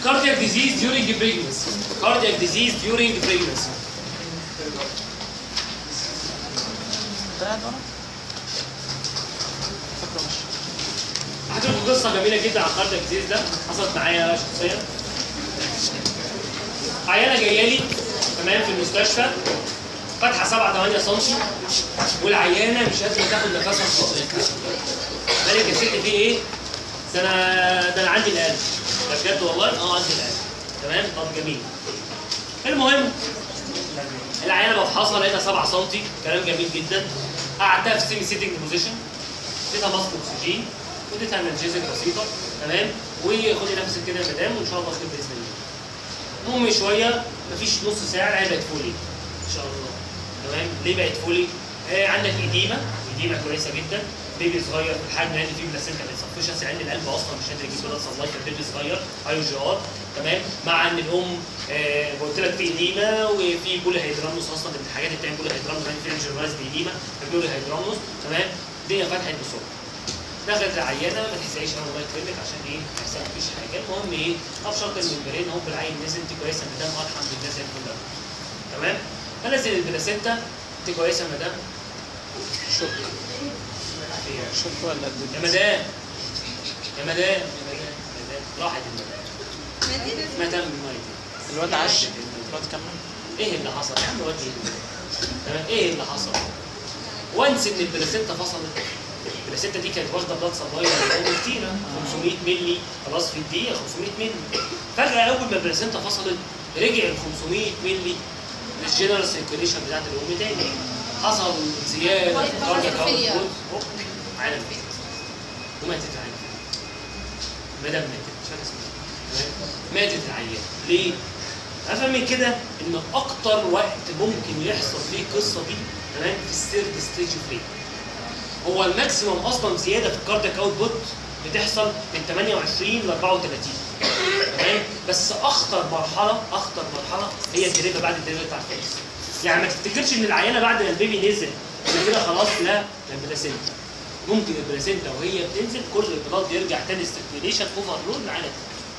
cardiac disease during pregnancy cardiac disease during pregnancy قاعد ورا فاكره مش هحكي لكم قصه جميله جدا عن cardiac disease ده حصلت معايا شخصيا عيانه جايه لي تمام في المستشفى فتحه 7 8 سم والعيانه مش قادره تاخد نفسها خالص مالك يا ست في ايه؟ ده انا ده انا عندي القلب ده بجد والله اه عندي القلب تمام طب جميل المهم العيانه بفحصها لقيتها 7 سم كلام جميل جدا قعدتها في سيمي سيتنج بوزيشن اديتها ماسك اكسجين واديتها انرجيزك بسيطه تمام وخدي نفسك كده يا مدام وان شاء الله خير باذن الله المهم شويه مفيش نص ساعه العيال بقت فولي ان شاء الله تمام ليه بقت فولي؟ آه عندك اديمه اديمه كويسه جدا بيبي صغير في الحجم لان في بلاسينتا انسفشنسي لان القلب اصلا مش قادر يجيب بلاد سبلاي فالبيبي صغير اي جي ار تمام مع ان الام آه قلت لك في اديمه وفي بولي هيدراموس اصلا من الحاجات اللي بتعمل بولي هيدراموس يعني في انجيولايز اديمه بولي هيدراموس تمام الدنيا فتحت بسرعه دخلت العيانه ما تحسهاش انا الله يكرمك عشان ايه ما يحصلش حاجه المهم ايه ابشرت الممبرين هوب العين نزل انت كويسه يا مدام اه الحمد لله زي الفل أوي. تمام انزل البلاسينتا انت كويسه يا مدام شوك شوك ولا يا قد مدام يا مدام يا مدام يا مدام راحت المدام مدام المايك الواد عش الواد كمل ايه اللي حصل يا عم وجهي تمام ايه اللي حصل وانس ان البلاسينتا فصلت البلاسينتا دي كانت واخده بلاد سبلاي للام كتيره 500 مللي خلاص في الدقيقه 500 مللي فجاه اول ما البلاسينتا فصلت رجع ال 500 مللي للجنرال سيركيليشن بتاعت الام تاني حصل زياده في الكاردياك اوتبوت هوب عالم ماتت وماتت العيان مدام ماتت مش فاكر اسمها تمام؟ ماتت العيان ليه؟ افهم من كده ان اكتر وقت ممكن يحصل فيه القصه دي تمام في الثيرد ستيج اوف ريت هو الماكسيموم اصلا زياده في الكاردياك اوتبوت بتحصل من 28 ل 34 تمام بس اخطر مرحله اخطر مرحله هي الدريفه بعد الدريفه بتاع الفيس يعني ما تفتكرش ان العيانه بعد ما البيبي نزل ان كده خلاص لا ده البلاسينتا ممكن البلاسينتا وهي بتنزل كل البلاد يرجع تاني ستيميليشن اوفر لود العيانه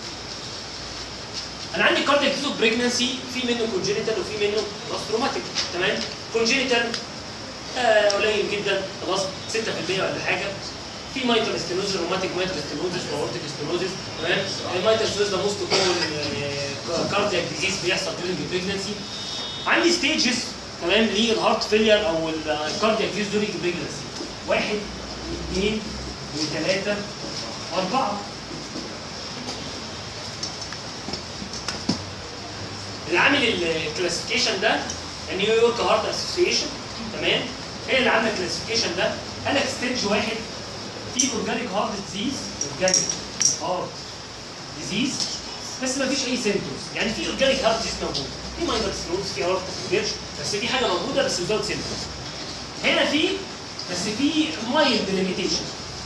انا عندي كاردياك ديزو بريجنسي في منه كونجينيتال وفي منه باستروماتيك تمام كونجينيتال آه قليل جدا خلاص 6% ولا حاجه في مايتال ستينوزس روماتيك مايتال ستينوزس واورتيك ستينوزس تمام المايتال ستينوزس ده موست كومن كاردياك ديزيز بيحصل during بريجنسي عندي ستيجز تمام للهارت فيلير او الكاردياك ديزيز during بريجنسي واحد اثنين وثلاثه واربعه اللي عامل الكلاسيفيكيشن ده نيويورك هارت اسوسيشن تمام هي اللي عامله الكلاسيفيكيشن ده قال لك ستيج واحد في اورجانيك هارت ديزيز اورجانيك هارت ديزيز بس ما فيش اي سيمتومز يعني في اورجانيك هارت ديزيز موجود في ماينر سنوز في هارت بيرش بس في حاجه موجوده بس وزاوت سيمتومز هنا في بس في مايلد ليميتيشن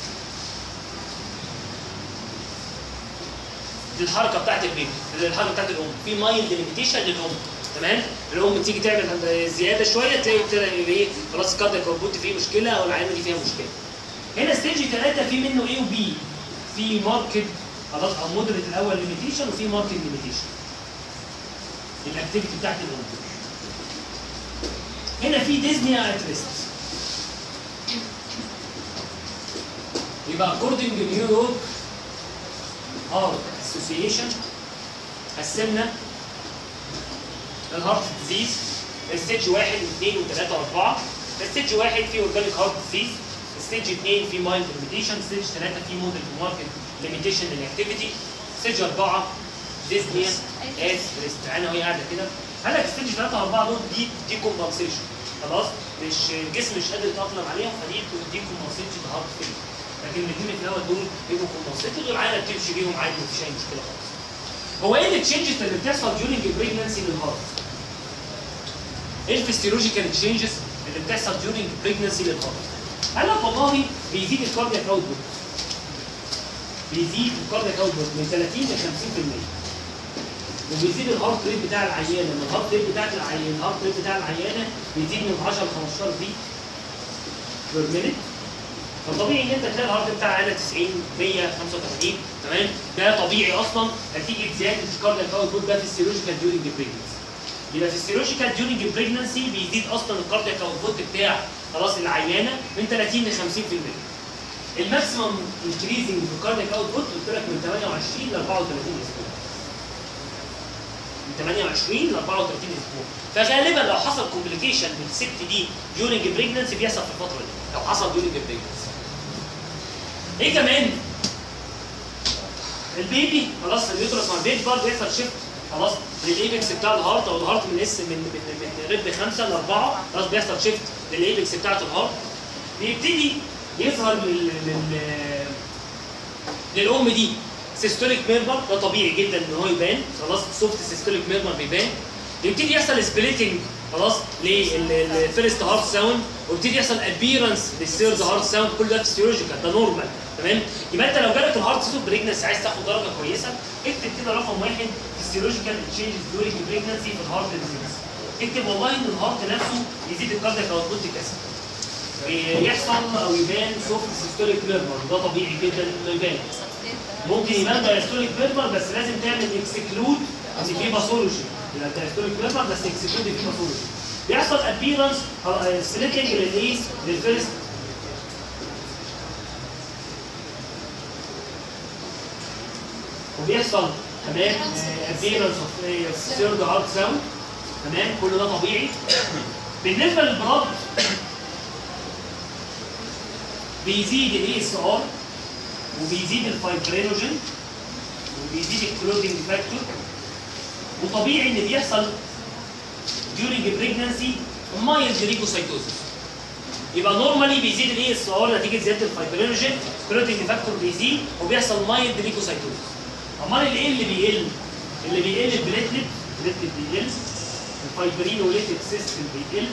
للحركه بتاعت البيبي الحركه بتاعت الام في مايلد ليميتيشن للام تمام الام تيجي تعمل زياده شويه تلاقي ابتدى ايه خلاص الكاردياك اوتبوت فيه مشكله او العينه دي فيها مشكله هنا ستيج ثلاثه في منه ايه وبي في ماركت خلاص او مودريت الاول ليميتيشن وفي ماركت ليميتيشن الاكتيفيتي بتاعت الام هنا في ديزني ات ريست يبقى اكوردنج نيويورك هارت اسوسيشن قسمنا الهارت ديزيز ستيج واحد واثنين وثلاثه واربعه ستيج واحد فيه اورجانيك هارت ديزيز ستيج اثنين فيه مايلد ليميتيشن ستيج ثلاثه فيه موديل ماركت ليميتيشن للاكتيفيتي ستيج اربعه ديزنيا اس ريست انا وهي قاعده كده قال لك ستيج ثلاثه واربعه دول دي دي كومبنسيشن خلاص مش الجسم مش قادر يتاقلم عليهم فدي دي كومبنسيشن هارت فيلير لكن الاثنين في الاول دول بيبقوا كومبنسيتد والعيله بتمشي بيهم عادي مفيش اي مشكله خالص هو ايه التشينجز اللي بتحصل during البريجنسي للهارت؟ ايه الفسيولوجيكال تشينجز اللي بتحصل during البريجنسي للهارت؟ قال لك والله بيزيد الكاردياك اوتبوت بيزيد الكاردياك اوتبوت من 30 ل 50% وبيزيد الهارت ريت بتاع العيانه لما الهارت ريت بتاع العيانه الهارت ريت بتاع العيانه بيزيد من 10 ل 15 بيت بير مينيت فطبيعي ان انت تلاقي الهارت بتاع عندك 90 100 85 تمام ده طبيعي اصلا نتيجه زياده الكاردياك اوتبوت ده في السيولوجيكال ديورنج بريجنسي يبقى في السيولوجيكال ديورنج بريجنسي بيزيد اصلا الكاردياك اوتبوت بتاع خلاص العيانه من 30 ل 50% الماكسيمم انكريزنج في الكاردياك اوتبوت قلت لك من 28 ل 34 اسبوع من 28 ل 34 اسبوع فغالبا لو حصل كومبليكيشن للست دي ديورنج بريجنسي بيحصل في الفتره دي لو حصل ديورنج بريجنسي ايه كمان البيبي خلاص اليوترس مع البيبي برضه يحصل شيفت خلاص للايبكس بتاع الهارت او الهارت من اس من من من رب خمسه لاربعه خلاص بيحصل شيفت للايبكس بتاعت الهارت بيبتدي يظهر لل لل للام دي سيستوليك ميرمر ده طبيعي جدا ان هو يبان خلاص سوفت سيستوليك ميرمر بيبان يبتدي يحصل سبليتنج خلاص للفيرست هارت ساوند ويبتدي يحصل ابيرنس للثيرد هارت ساوند كل ده فيسيولوجيكال ده نورمال تمام يبقى انت لو جالك الهارت سيتو بريجنس عايز تاخد درجه كويسه اكتب كده رقم واحد فيسيولوجيكال تشينجز دورينج بريجنسي في الهارت ديزيز اكتب والله ان الهارت نفسه يزيد الكاردياك اوتبوت كذا يحصل او يبان سوفت سيستوليك ميرمر ده طبيعي جدا انه يبان ممكن يبان دايستوليك ميرمر بس لازم تعمل اكسكلود ان في باثولوجي يبقى دايستوليك ميرمر بس اكسكلود ان في باثولوجي بيحصل ابيرنس سبليتنج للايه للفيرست وبيحصل تمام ابيرنس اوف ثيرد هارت ساوند تمام كل ده طبيعي بالنسبه للبلاد بيزيد الاي اس ار وبيزيد الفايبرينوجين وبيزيد الكلودنج فاكتور وطبيعي ان بيحصل during pregnancy mild leukocytosis يبقى نورمالي بيزيد الاي اس ار نتيجه زياده الفايبرينوجين كلودنج فاكتور بيزيد وبيحصل مايلد ليكوسايتوزس امال الايه اللي بيقل اللي بيقل البليتلت البليتلت بيقل الفايبرينوليتيك سيستم بيقل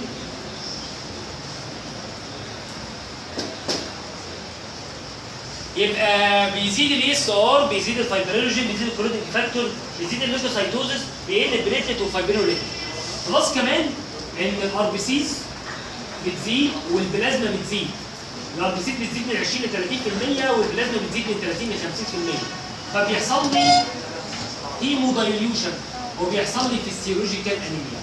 يبقى بيزيد الاي اس ار بيزيد الفايبرينوجين بيزيد الكلودنج فاكتور بيزيد الليكوسايتوزس بيقل البليتلت والفايبرينوليتيك بلس كمان ان الار بي سيز بتزيد والبلازما بتزيد الار بي سيز بتزيد من 20 ل 30% والبلازما بتزيد من 30 ل 50% فبيحصل لي هيمو دايليوشن وبيحصل لي فيسيولوجيكال انيميا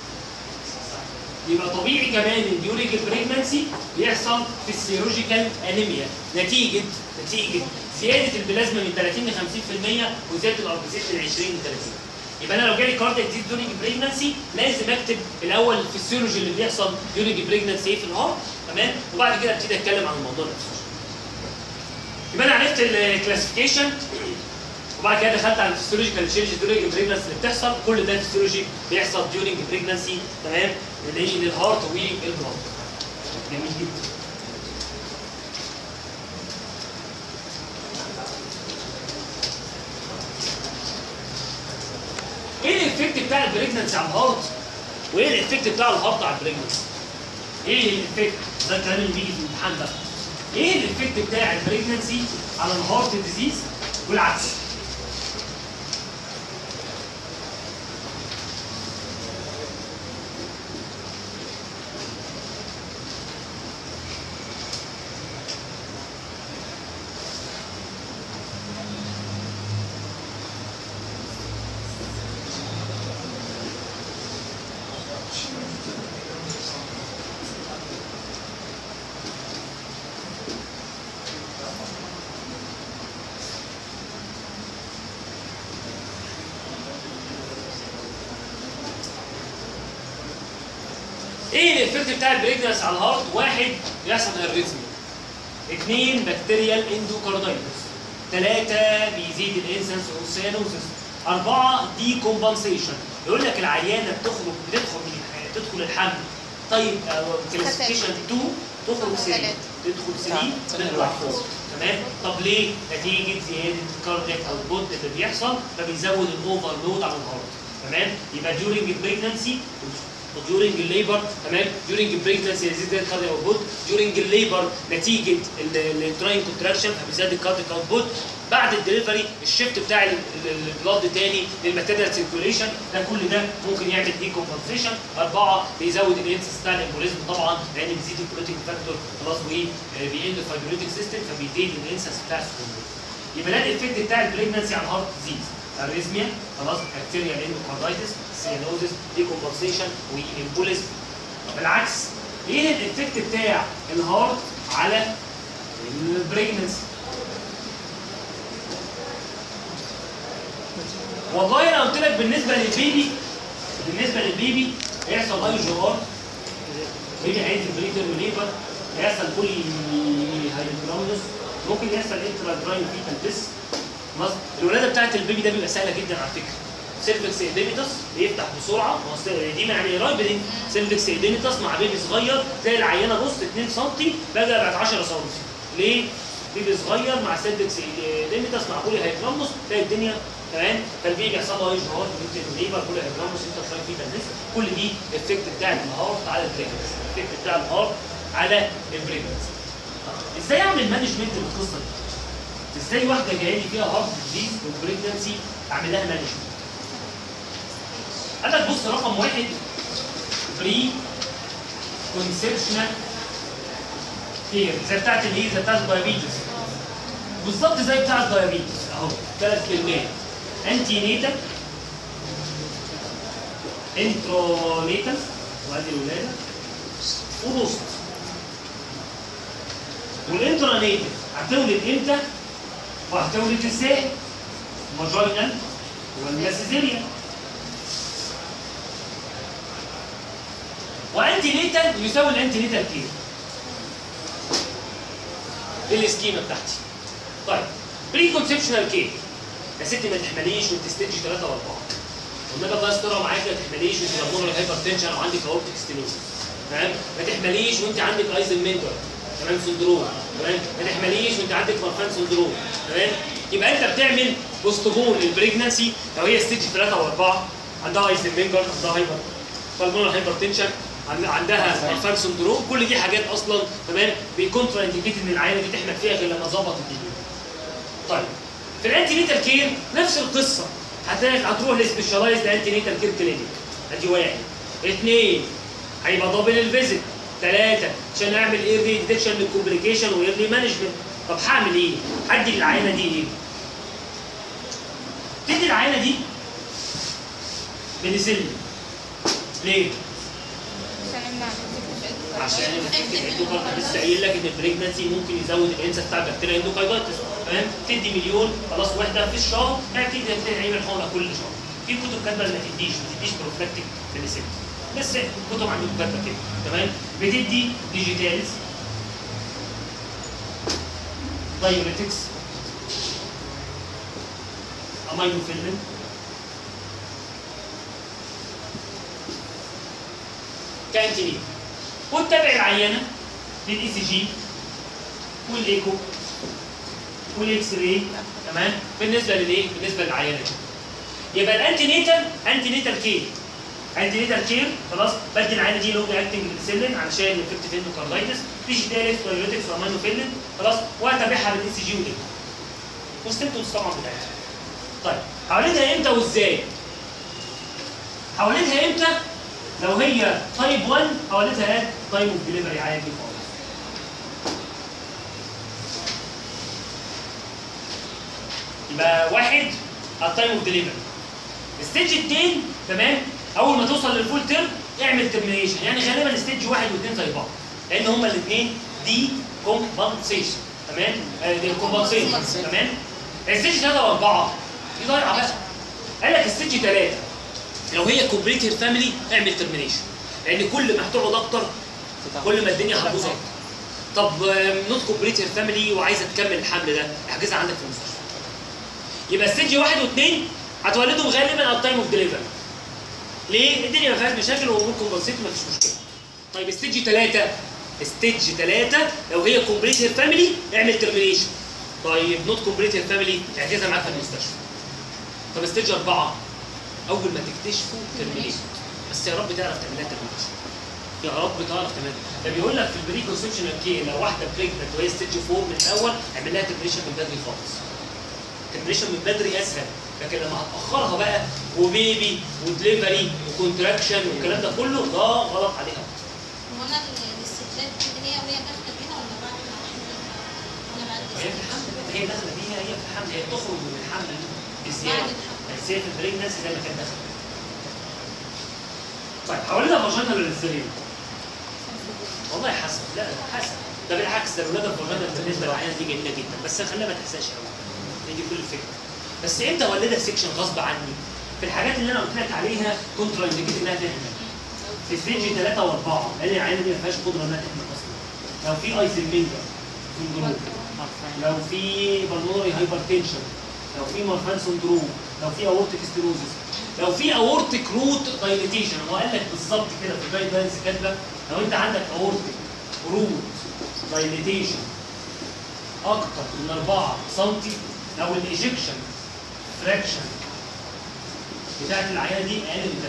يبقى طبيعي كمان ان ديورينج البريجنسي بيحصل فيسيولوجيكال انيميا نتيجه نتيجه زياده البلازما من 30 ل 50% وزياده الار بي سيز من 20 ل 30 يبقى انا لو جالي كاردياك ديزيز ديورنج بريجنسي لازم اكتب الاول الفسيولوجي اللي بيحصل ديورنج بريجنسي ايه في الهارت تمام وبعد كده ابتدي اتكلم عن الموضوع نفسه يبقى انا عرفت الكلاسيفيكيشن وبعد كده دخلت على الفسيولوجيكال تشينجز ديورنج بريجنسي اللي بتحصل كل ده فسيولوجي بيحصل ديورنج بريجنسي تمام اللي هي للهارت والبلاد جميل جدا ايه الايفكت بتاع البريجننسي على الهارت وايه الايفكت بتاع الهارت على البريجننسي ايه الايفكت ده الكلام اللي بيجي في الامتحان ده ايه الايفكت بتاع البريجننسي على الهارت ديزيز والعكس ايه الايفكت بتاع البريجنس على الهارت؟ واحد بيحصل اريثميا. اثنين بكتيريال اندوكاردايتس. ثلاثة بيزيد الانسنس اوسيانوزس. أربعة دي كومبنسيشن. يقول لك العيانة بتخرج بتدخل من الح- تدخل الحمل طيب كلاسيفيكيشن 2 تخرج سليم تدخل سليم تطلع فوق تمام طب ليه؟ نتيجة زيادة الكاردياك اوتبوت اللي بيحصل فبيزود الاوفرلود على الهارت تمام يبقى during pregnancy during الليبر تمام during pregnancy يزيد الكاردياك اوتبوت during الليبر نتيجه التراين كونتراكشن فبيزيد الكاردياك اوتبوت بعد الدليفري الشيفت بتاع البلاد تاني للماتيريال سيركيوليشن ده كل ده ممكن يعمل ديكومبنسيشن اربعه بيزود الانسس بتاع الامبوليزم طبعا لان بيزيد البروتين فاكتور خلاص وبيقل الفايبريتك سيستم فبيزيد الانسس بتاع السكوندروز يبقى ده الايفكت بتاع البريجنسي على الهارت ديزيز اريزميا خلاص بكتيريا اندوكاردايتس سيانوزس ديكومبنسيشن وامبوليزم بالعكس ايه الايفكت بتاع الهارت على البريجنسي والله انا قلت لك بالنسبه للبيبي بالنسبه للبيبي هيحصل اي جي ار بيبي هينزل بريتر وليبر هيحصل بولي هايدرامنس ممكن يحصل انترا دراين فيتال بس خلاص الولاده بتاعت البيبي ده بيبقى سهله جدا على فكره سيرفكس ايديميتس بيفتح بسرعه ما هو دي يعني رايبرين سيرفكس ايديميتس مع بيبي صغير تلاقي العينه بص 2 سم بقى بقت 10 سم ليه؟ بيبي صغير مع سيرفكس ايديميتس مع بولي هايدرامنس تلاقي الدنيا تمام فالبيبي يحصل له اي جهاز ممكن ليبر بولي هايدرامنس انت شايف فيه تنس كل دي الافكت بتاع الهارت على البريجنس الافكت بتاع الهارت على البريجنس ازاي اعمل مانجمنت للقصه دي؟ ازاي واحده جايه لي فيها هارت ديزيز والبريجنسي اعمل لها مانجمنت؟ قال لك بص رقم واحد بري كونسبشنال كير زي بتاعت الايه؟ زي بتاعت الدايابيتس بالظبط زي بتاع الدايابيتس اهو ثلاث كلمات انتي نيتال انترونيتال وادي الولاده وبوست والانترانيتال هتولد امتى وهتولد ازاي؟ ماجاينال ولا سيزيريان وانتي نيتال يساوي الانتي نيتال كير دي السكيمه بتاعتي طيب بري كونسبشنال كير يا ستي ما تحمليش وانت ستيج 3 و4 والنبي الله يسترها معاك ما تحمليش وانت مجنون هايبر تنشن او عندك اورتيك ستينوسيس تمام ما تحمليش وانت عندك ايزنمنتر تمام سندروم تمام ما تحمليش وانت عندك مرفان سندروم تمام يبقى انت بتعمل بوستبون للبريجنسي لو هي ستيج 3 و4 عندها ايزنمنتر عندها هايبر بالمونر هايبر تنشن عندها مرفان سندروم كل دي حاجات اصلا تمام بيكونترا انديكيت ان العينه دي تحمل فيها غير لما ظبط الدنيا طيب في الانتي نيتال كير نفس القصه هتلاقي هتروح لسبيشالايزد انتي نيتال كير كلينيك ادي واحد اثنين هيبقى دبل الفيزيت ثلاثه عشان اعمل ايرلي ديتكشن للكومبليكيشن وايرلي مانجمنت طب هعمل ايه؟ هدي للعينه دي ايه؟ تدي العينه دي بنسلين ليه؟ عشان الانفكتيف اندوكارد لسه قايل لك ان البريجنسي ممكن يزود الانسى بتاع البكتيريا اندوكاردايتس تمام تدي مليون خلاص وحده في الشهر هتدي تقريبا حقنه كل شهر في كتب كاتبه ما تديش ما تديش بروفلاكتيك بنسلين بس كتب عندكم كاتبه كده تمام بتدي ديجيتالز دايوريتكس امينو فيلمنت كانتينين وتتابع العينه بالاي سي جي والايكو والاكس راي تمام بالنسبه للايه؟ بالنسبه للعينه دي يبقى الانتي نيتال انتي نيتال كير انتي نيتال كير خلاص بدي العينه دي لونج اكتنج سيلين علشان الافكتيف اندوكاردايتس ديجيتالكس بايوتكس وامينو فيلن خلاص واتابعها بالاي سي جي والايكو والسيمتومز طبعا بتاعتها طيب هولدها امتى وازاي؟ هولدها امتى؟ لو هي تايب 1 هولدها تايم اوف ديليفري عادي خالص يبقى واحد التايم اوف ديليفري ستيج 2 تمام اول ما توصل للفول تيرم اعمل ترمينيشن يعني غالبا ستيج واحد واثنين زي بعض لان هما الاثنين دي كومبنسيشن تمام آه، دي كومبنسيشن تمام ستيج 3 و4 دي ضايعه بقى قال لك ستيج 3 لو هي كومبليتد فاميلي اعمل ترمينيشن لان كل ما هتقعد اكتر كل ما الدنيا هتبوظ اكتر طب نوت كومبليتد فاميلي وعايزه تكمل الحمل ده احجزها عندك في المستشفى يبقى ستيج واحد واثنين هتولدهم غالبا على التايم اوف ديليفري ليه؟ الدنيا ما فيهاش مشاكل وامور كومبنسيت ما فيش مشكله طيب ستيج ثلاثه ستيج ثلاثه لو هي كومبليتد فاميلي اعمل ترمينيشن طيب نوت كومبليتد فاميلي احجزها معاك في المستشفى طب ستيج اربعه اول ما تكتشفوا ترمينيت بس يا رب تعرف تعملها ترمينيشن يا رب تعرف تعملها ده بيقول لك في البري كونسبشنال كي لو واحده بريجننت وهي ستيج 4 من الاول اعمل لها ترمينيشن من بدري خالص الترمينيشن من بدري اسهل لكن لما هتاخرها بقى وبيبي ودليفري وكونتراكشن والكلام ده كله ده غلط عليها هو انا الاستدلال اللي هي وهي داخله بيها ولا بعد ما انا بعد هي في الحمل هي داخله بيها هي في الحمل هي بتخرج من الحمل بزياده بعد الحمل. بس هي في البريجنسي زي ما كانت داخله طيب حوالينا فاجينا ولا السرير والله حسب لا حسب ده بالعكس ده الولاده الفاجينا بالنسبه للعيان دي جميله جدا بس خليها ما تحساش قوي هي دي كل الفكره بس امتى اولدها سيكشن غصب عني في الحاجات اللي انا قلت لك عليها كونترا انديكيت انها تحمل في ستيج 3 و4 لان العيانه دي ما فيهاش قدره انها تحمل اصلا لو في ايزنمنجا سندروم لو في بالمونري هايبرتنشن لو في مارفان سندروم لو في اورتيك ستيروزس لو في اورتيك روت دايليتيشن هو قال لك بالظبط كده في الجايد لاينز كاتبه لو انت عندك اورتيك روت دايليتيشن اكتر من 4 سم لو الايجكشن فراكشن بتاعت العيانه دي اقل من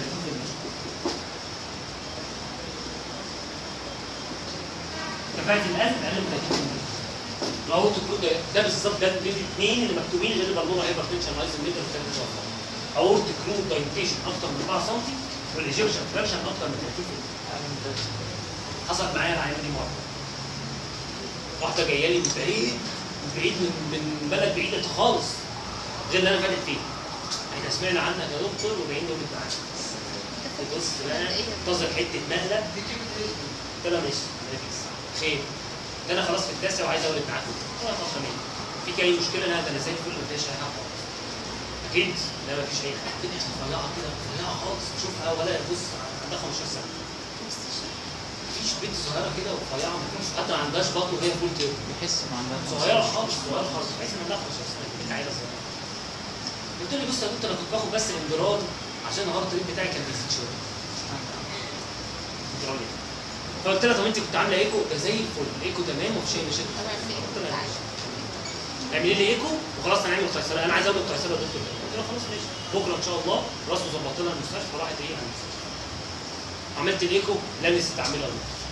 30% كفاءه القلب اقل من 30% لو قلت كل ده ده بالظبط ده الاثنين اللي مكتوبين غير البالونه هايبر تنشن رايز ميتر والكلام ده اورت كرو دايليتيشن اكتر من 4 سم والايجكشن فراكشن اكتر من 30% حصلت معايا العيانه دي مره واحده جايه لي من بعيد من بعيد من, من بلد بعيده خالص غير اللي انا فاتت فيه احنا سمعنا عنك يا دكتور وجايين نقول معاك بص بقى انتظر حته نقله قلت لها ماشي ماشي. خير ده انا خلاص في التاسع وعايز اولد معاكم قلت لها طب تمام فيك اي مشكله لا ده انا زي الفل ما فيش اي حاجه خالص اكيد لا ما فيش اي حاجه كده رفيعه كده رفيعه خالص تشوفها ولا بص عندها 15 سنه مفيش بنت صغيره كده ورفيعه مفيش حتى ما عندهاش بطن وهي فول تيرم بيحس ما عندها صغيره خالص صغيره خالص بحيث ان عندها 15 سنه بنت عيله صغيره قلت له بص يا دكتور انا كنت باخد بس الاندراد عشان الهارت ريت بتاعي كان بيزيد شويه اندراد إيه؟ فقلت لها طب انت كنت عامله ايكو ده زي الفل ايكو تمام ومفيش اي مشاكل قلت لها ماشي. اعملي لي ايكو وخلاص هنعمل قيصريه انا عايز اعمل قيصريه يا دكتور قلت لها خلاص ماشي بكره ان شاء الله خلاص وظبطت لها المستشفى راحت ايه على المستشفى عملت الايكو لا نسيت اعملها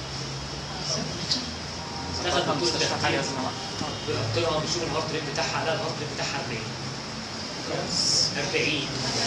دخل دكتور مستشفى حاجه تحتيها. اسمها قلت لها بشوف الهارت ريت بتاعها لا الهارت ريت بتاعها 40 40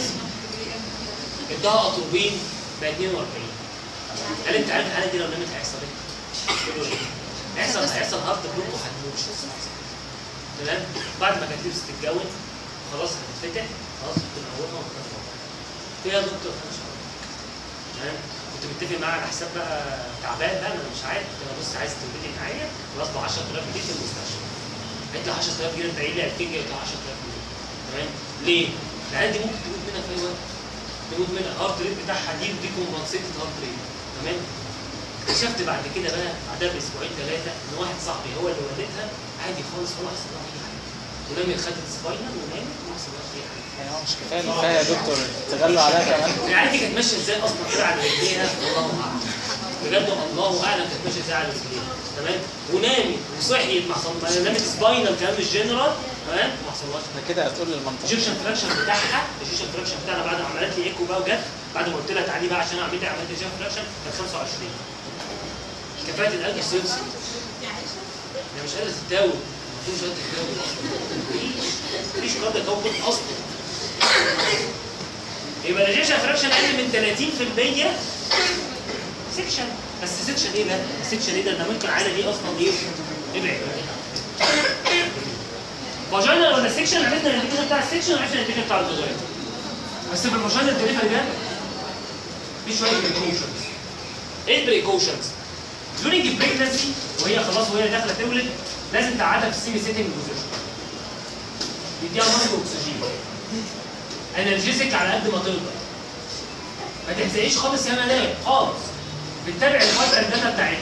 اداها اتروبين بقى 42 قال انت عارف الحاله دي لو نامت هيحصل ايه؟ قلت له ايه؟ هيحصل هيحصل هارت بلوك وهتموت تمام بعد ما كانت لبست تتجوز خلاص هتتفتح خلاص بنقومها ونكفرها قلت له يا دكتور انا مش هقول لك. تمام كنت متفق معاها على حساب بقى تعبان بقى انا مش عارف قلت لها بص عايز تولدي معايا خلاص ب 10000 جنيه في المستشفى قالت لي 10000 جنيه انت قايل لي 2000 جنيه قلت لها 10000 جنيه تمام ليه؟ لان دي ممكن تموت منها في اي وقت تموت منها الهارت ريت بتاعها دي ودي كومبنسيتد هارت ريت تمام اكتشفت بعد كده بقى بعدها باسبوعين ثلاثه ان واحد صاحبي هو اللي ولدها عادي خالص ولا حصل لها اي حاجه ونامت خدت سباينال ونامت وما حصل لها اي حاجه يعني هو مش كفايه كفايه يا دكتور تغلوا عليها كمان العيال دي كانت ماشيه ازاي اصلا كده على رجليها الله اعلم بجد الله اعلم كانت ماشيه ازاي على رجليها تمام ونامت وصحيت ما حصل ما نامت سباينال كلام مش جنرال تمام ما حصلهاش ده كده هتقول للمنطقه الايجكشن فراكشن بتاعها الايجكشن فراكشن بتاعنا بعد ما عملت لي ايكو بقى وجت بعد ما قلت لها تعالي بقى عشان اعمل لي عملت ايجكشن فراكشن كانت 25 كفاءه القلب صفر هي مش قادره تتداول مفيش قادره تتداول اصلا مفيش مفيش قادره تتداول اصلا يبقى الايجكشن فراكشن اقل من 30% سكشن بس سكشن ايه ده؟ سكشن ايه ده؟ ده ممكن العيله دي اصلا ايه؟ ابعد فاجينال ولا سكشن عرفنا الانديكيتور بتاع السكشن وعرفنا الانديكيتور بتاع الفاجينال بس في الفاجينال ديليفري ده في شويه بريكوشنز ايه البريكوشنز؟ دورينج البريجنسي وهي خلاص وهي داخله تولد لازم تقعدها في السيمي سيتنج بوزيشن يديها ماسك اكسجين انرجيزك على قد ما تقدر ما تحزقيش خالص يا ملاك خالص بتتابع الفايتال داتا بتاعتها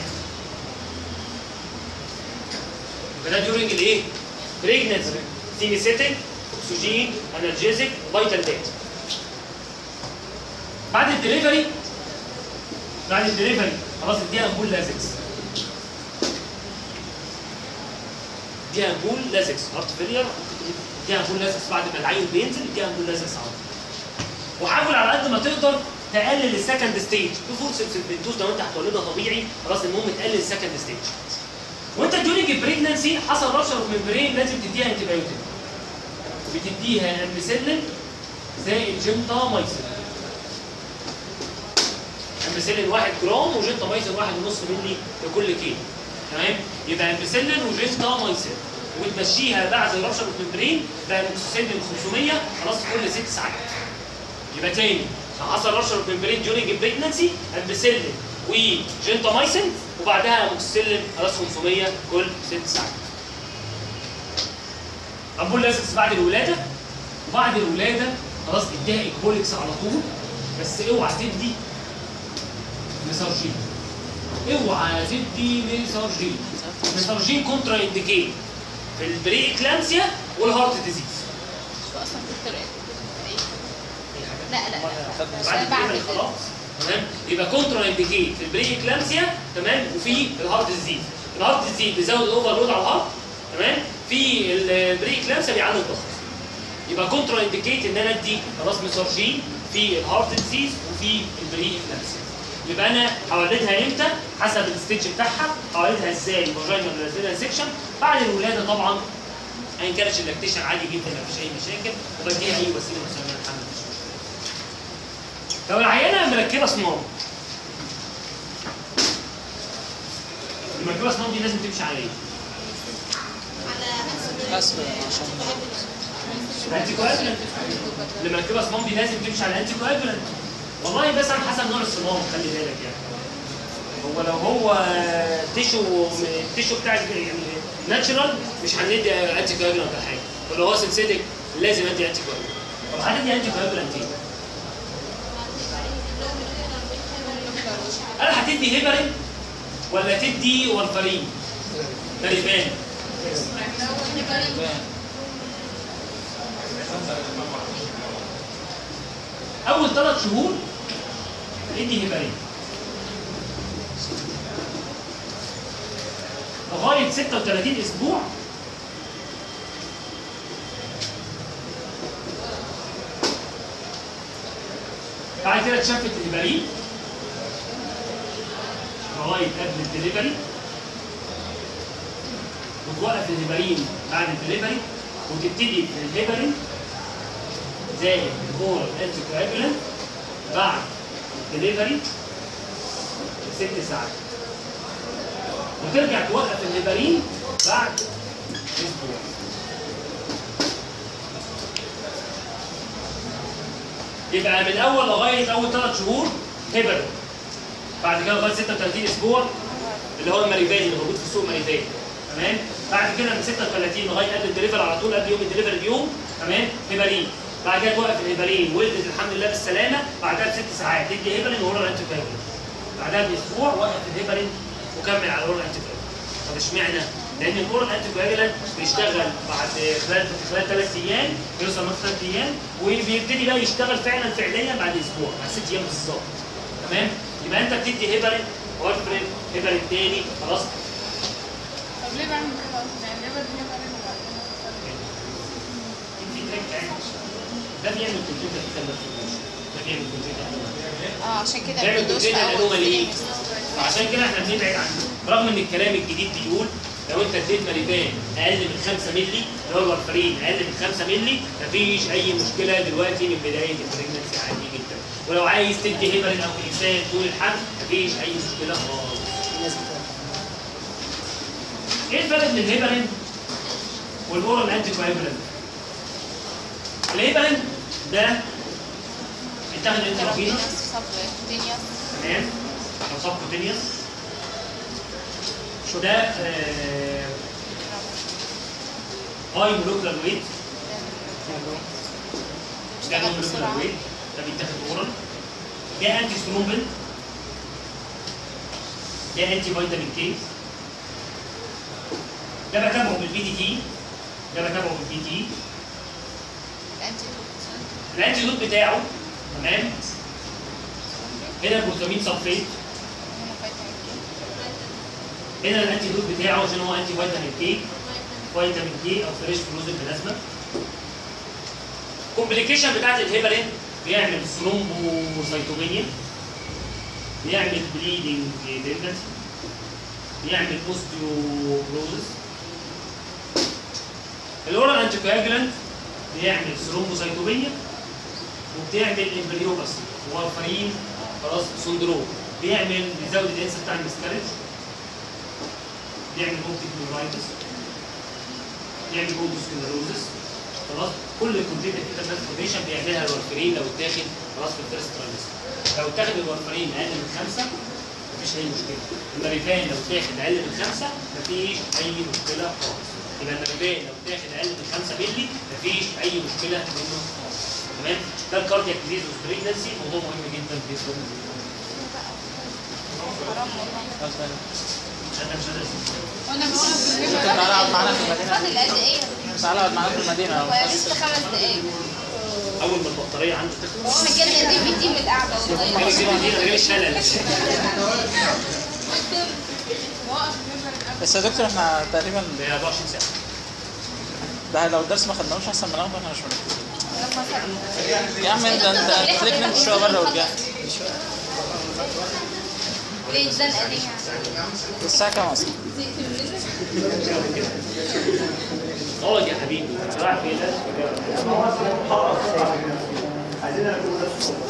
يبقى ده ديورنج الايه؟ بريجنسي سيمي سيتنج اكسجين انرجيزك فايتال داتا بعد الدليفري بعد الدليفري خلاص اديها امبول لازكس اديها امبول لازكس هارت فيلير اديها امبول لازكس بعد ما العين بينزل اديها امبول لازكس على طول وحاول على قد ما تقدر تقلل السكند ستيج بفور سبسبنتوز لو انت هتولدها طبيعي خلاص المهم تقلل السكند ستيج وانت ديورنج البريجنسي حصل رشر من برين لازم تديها انتي بايوتيك بتديها امبسلين زائد جنتامايسين امبسلين 1 جرام وجنتامايسين 1.5 مللي لكل كيلو تمام يبقى امبسلين وجنتامايسين وتمشيها بعد الرشر الممبرين ده اموكسيسيلين 500 خلاص كل ست ساعات يبقى تاني لو حصل رشر الممبرين ديورنج بريجنسي امبسلين وجنتامايسين وبعدها اموكسيسيلين خلاص 500 كل ست ساعات امبول لازكس بعد الولاده وبعد الولاده خلاص اديها ايكوليكس على طول بس اوعى تدي مسارجين اوعى تدي مسارجين مسارجين كونترا انديكيت في البري اكلامسيا والهارت ديزيز شو اصلا دكتور ايه؟ لا لا لا خدنا بعد بعد الدليفري كده. خلاص تمام يبقى كونترا انديكيت في البري اكلامسيا تمام وفي الهارت ديزيز الهارت ديزيز بيزود الاوفرلود على الهارت تمام في البري اكلامسيا بيعلي الضغط يبقى كونترا انديكيت ان انا ادي خلاص مسارجين في الهارت ديزيز وفي البري اكلامسيا يبقى انا هولدها امتى حسب الستيج بتاعها هولدها ازاي فاجينال ولا سيكشن بعد الولاده طبعا ما كانش اللاكتيشن عادي جدا ما فيش اي مشاكل وبديها اي وسيله مسمى الحمل مفيش مشكله لو العيانه مركبه صمام المركبه صمام دي لازم تمشي على ايه؟ على اسف عشان الانتي كواجولانت اللي مركبه صمام دي لازم تمشي على انتي كواجولانت والله بس على حسب نوع الصمام خلي بالك يعني هو لو هو تيشو التيشو بتاع يعني ناتشرال مش هندي انتي كواجولانت ولا حاجه ولو هو سنسيتك لازم ادي انتي كواجولانت طب هندي انتي كواجولانت ايه؟ انا هتدي هيبرين ولا تدي وارفرين؟ تقريبا اول ثلاث شهور ادي هيبرين لغايه 36 اسبوع بعد كده اتشفت الهيبرين لغايه قبل الدليفري وتوقف الهيبرين بعد الدليفري وتبتدي في الهيبرين زائد الاورال انتي كواجولانت بعد الدليفري ست ساعات وترجع توقف الهيبرين بعد اسبوع يبقى من اول لغايه اول ثلاث شهور هيبرين بعد كده لغايه 36 اسبوع اللي هو الماريفان اللي موجود في السوق ماريفان تمام بعد كده من 36 لغايه قبل الدليفري على طول قبل يوم الدليفري بيوم تمام هيبرين بعد كده توقف الهيبرين ولدت الحمد لله بالسلامه بعدها بست ساعات تدي هيبرين واورال انتي بعدها باسبوع وقف الهيبرين وكمل على الاورال انتي طب اشمعنى؟ لان الاورال انتي كواجولانت بيشتغل بعد خلال في خلال ثلاث ايام بيوصل مثلا ثلاث ايام وبيبتدي بقى يشتغل فعلا فعليا بعد اسبوع بعد ست ايام بالظبط تمام؟ يبقى انت بتدي هيبرين وارفرين هيبرين تاني خلاص طب ليه بعمل كده اصلا يعني ليه بديها بعدين وبعدين في تريك يعني ده بيعمل كونتنت اكتر ده بيعمل كونتنت اه عشان كده بيعمل بندوس في كونتنت اول انومالي feeling. عشان كده احنا بنبعد عنه رغم ان الكلام الجديد بيقول لو انت اديت ماريفان اقل من 5 مللي اللي هو الورفرين اقل من 5 مللي مفيش اي مشكله دلوقتي من بدايه البريجنسي عادي جدا ولو عايز تدي هيبرين او انسان طول الحمل مفيش اي مشكله خالص ايه الفرق بين الهيبرين والاورال انتي كواجولانت؟ الهيبرين ده بيتاخد انترافينوس Subcutaneous, subcutaneous. تمام او سبكوتينيوس ده آه، هاي مولكولار ويت ده هاي مولكولار ويت ده بيتاخد اورال ده انتي سترومبن ده انتي فيتامين كي ده بتابعه بالبي دي تي ده بتابعه بالبي تي Antidote. الانتي دوت بتاعه تمام هنا الجلوتامين سلفيت هنا فيتامين K. هنا الانتي دوت بتاعه عشان هو انتي فيتامين كي فيتامين كي او فريش فروزن بلازما كومبليكيشن بتاعت الهيبرين بيعمل ثرومبوسايتوبينيا بيعمل بليدنج تندنسي بيعمل اوستيوبروزس الاورال انتي كواجولانت بيعمل ثرومبوسايتوبيا وبتعمل امبريوباسي وارفرين خلاص سندروم بيعمل بيزود الانس بتاع المسكرج بيعمل اوبتيك نيورايتس بيعمل اودوسكلروزس خلاص كل الكمبيوتر كده ترانسفورميشن بيعملها الورفرين لو اتاخد خلاص في الفيرست ترايمستر لو اتاخد الورفرين اقل من خمسه مفيش اي مشكله الماريفان لو اتاخد اقل من خمسه مفيش اي مشكله خالص يبقى الماريفان لو اتاخد اقل من 5 مللي مفيش اي مشكله منه خالص تمام ده الكاردياك ديزيز والبريجنسي موضوع مهم جدا في الصوم انا مش قادر وانا بقول ممكن تعالى اقعد معانا في المدينه فاضل قد ايه؟ تعالى اقعد معانا في المدينه لو هو مش لسه خمس دقايق اول ما البطاريه عندي تخلص هو مجال دي في دي من القعده غير والله. كده دي غير الشلل واقف نبر بس يا دكتور احنا تقريبا ب 24 ساعه ده لو الدرس ما خدناهوش احسن ما ناخده احنا مش مركزين لما سألت. يا عم انت انت تلاقيك نمت شويه بره ورجعت ليه الزنقه دي يعني؟ الساعه كام اصلا؟ اقعد يا حبيبي رايح فين عايزين نقول